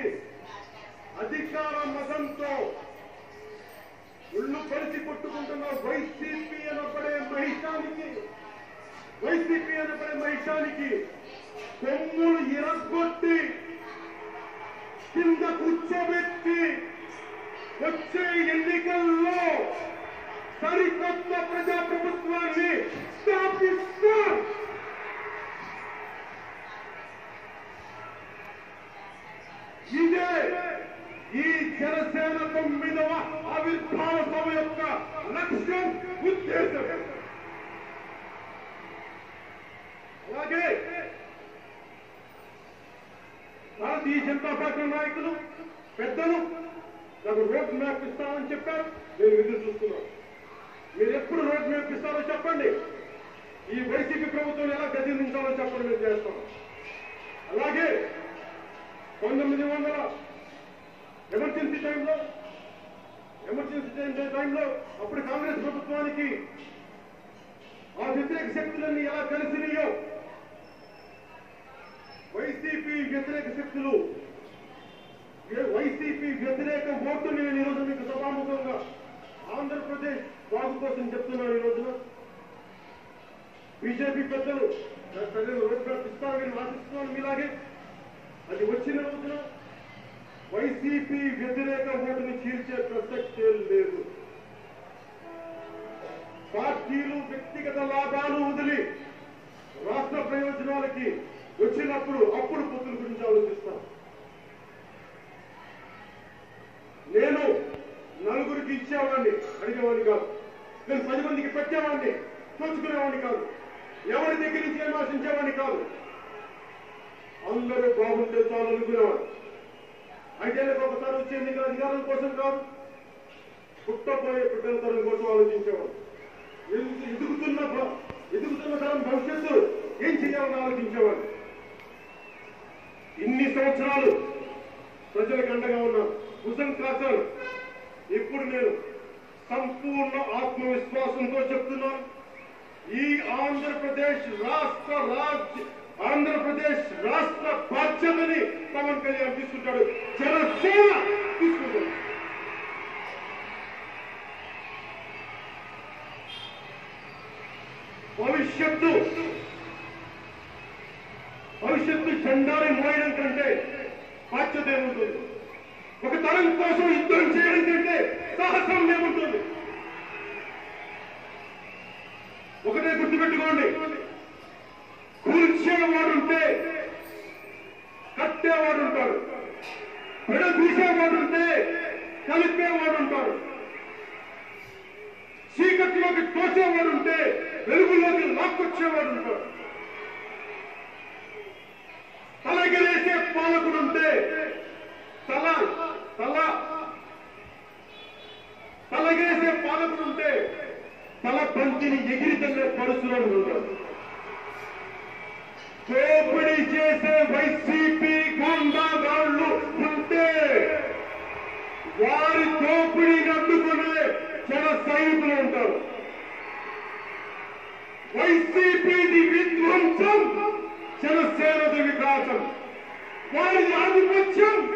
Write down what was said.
అధికార మతంతో ఒళ్ళు కలిసి కొట్టుకుంటున్న వైసీపీ అనబడే మహిషానికి వైసీపీ అనబడే మహిషానికి కొమ్ములు ఇరగొట్టి కింద కూర్చోబెట్టి వచ్చే ఎన్నికల్లో సరికొత్త ప్రజాప్రభుత్వాన్ని స్థాపిస్తాం ఇదే ఈ జనసేన తొమ్మిదవ ఆవిర్భావ సభ యొక్క లక్ష్యం ఉద్దేశం అలాగే భారతీయ జనతా పార్టీ నాయకులు పెద్దలు నాకు రోడ్ మ్యాప్ ఇస్తామని చెప్పారు నేను ఎదురు చూస్తున్నాను మీరు ఎప్పుడు రోడ్ మ్యాప్ ఇస్తారో చెప్పండి ఈ వైసీపీ ప్రభుత్వం ఎలా గదించాలో చెప్పండి మేము చేస్తాం అలాగే పంతొమ్మిది వందల ఎమర్జెన్సీ టైంలో ఎమర్జెన్సీ టైం- టైంలో అప్పుడు కాంగ్రెస్ ప్రభుత్వానికి ఆ వ్యతిరేక శక్తులన్నీ ఎలా కలిసినాయో వైసీపీ వ్యతిరేక శక్తులు ఏ- వైసీపీ వ్యతిరేక ఓటుని నేను ఈరోజు మీకు సభాముఖంగా ఆంధ్రప్రదేశ్ బాగు కోసం చెప్తున్నాను ఈ రోజున బీజేపీ పెద్దలు నాకు సరైన రోడ్ మ్యాప్ ఇస్తారని ఆశిస్తున్నాను మీలాగే అది వచ్చిన రోజున వైసీపీ వ్యతిరేక ఓటుని చీల్చే ప్రసక్తే లేదు పార్టీలు వ్యక్తిగత లాభాలు వదిలి రాష్ట్ర ప్రయోజనాలకి వచ్చినప్పుడు అప్పుడు పొత్తుల గురించి ఆలోచిస్తాం నేను నలుగురికి ఇచ్చేవాడిని అడిగేవాడిని కాదు నేను పది మందికి పెట్టేవాడిని తోచుకునేవాడిని కాదు ఎవరి దగ్గర నుంచి ఏం ఆశించేవాడిని కాదు అందరూ బాగుంటే చాలు అనుకునేవాడు అయితే నాకు ఒకసారి వచ్చే ఎన్నికల అధికారం కోసం కాదు పుట్టపోయే బిడ్డల తరం కోసం ఆలోచించేవాడు ఎదుగు- ఎదుగుతున్న భ- ఎదుగుతున్న తరం భవిష్యత్తు ఏం చేయాలని ఆలోచించేవాడు ఇన్ని సంవత్సరాలు ప్రజలకు అండగా ఉన్నాను భుజం కాచాను ఇప్పుడు నేను సంపూర్ణ ఆత్మవిశ్వాసంతో చెప్తున్నాను ఈ ఆంధ్రప్రదేశ్ రాష్ట్ర రాజ్య ఆంధ్రప్రదేశ్ రాష్ట్ర బాధ్యతని పవన్ కళ్యాణ్ తీసుకుంటాడు జనసేన తీసుకుంటాడు భవిష్యత్తు భవిష్యత్తు జెండాని మోయడం కంటే బాధ్యత ఏముంటుంది ఒక తరం కోసం యుద్ధం చేయడం కంటే సాహసం ఏముంటుంది ఒకటే గుర్తుపెట్టుకోండి కూల్చేవాడుంటే కట్టేవాడుంటాడు విడదీసేవాడుంటే కలిపేవాడుంటాడు చీకటిలోకి తోసేవాడుంటే వెలుగులోకి లాక్కొచ్చేవాడుంటాడు తలగిరేసే పాలకుడుంటే తల తల తలగేసే పాలకుడుంటే తల పంచిని ఎగిరితల్లే పరుస్తున్నాడు ఉంటాడు దోపిడీ చేసే వైసీపీ గుండాగాళ్ళు ఉంటే వారి దోపిడీని అడ్డుకునే జన సైనికులు ఉంటారు వైసీపీది విధ్వంసం జనసేనది వికాసం వారి ఆధిపత్యం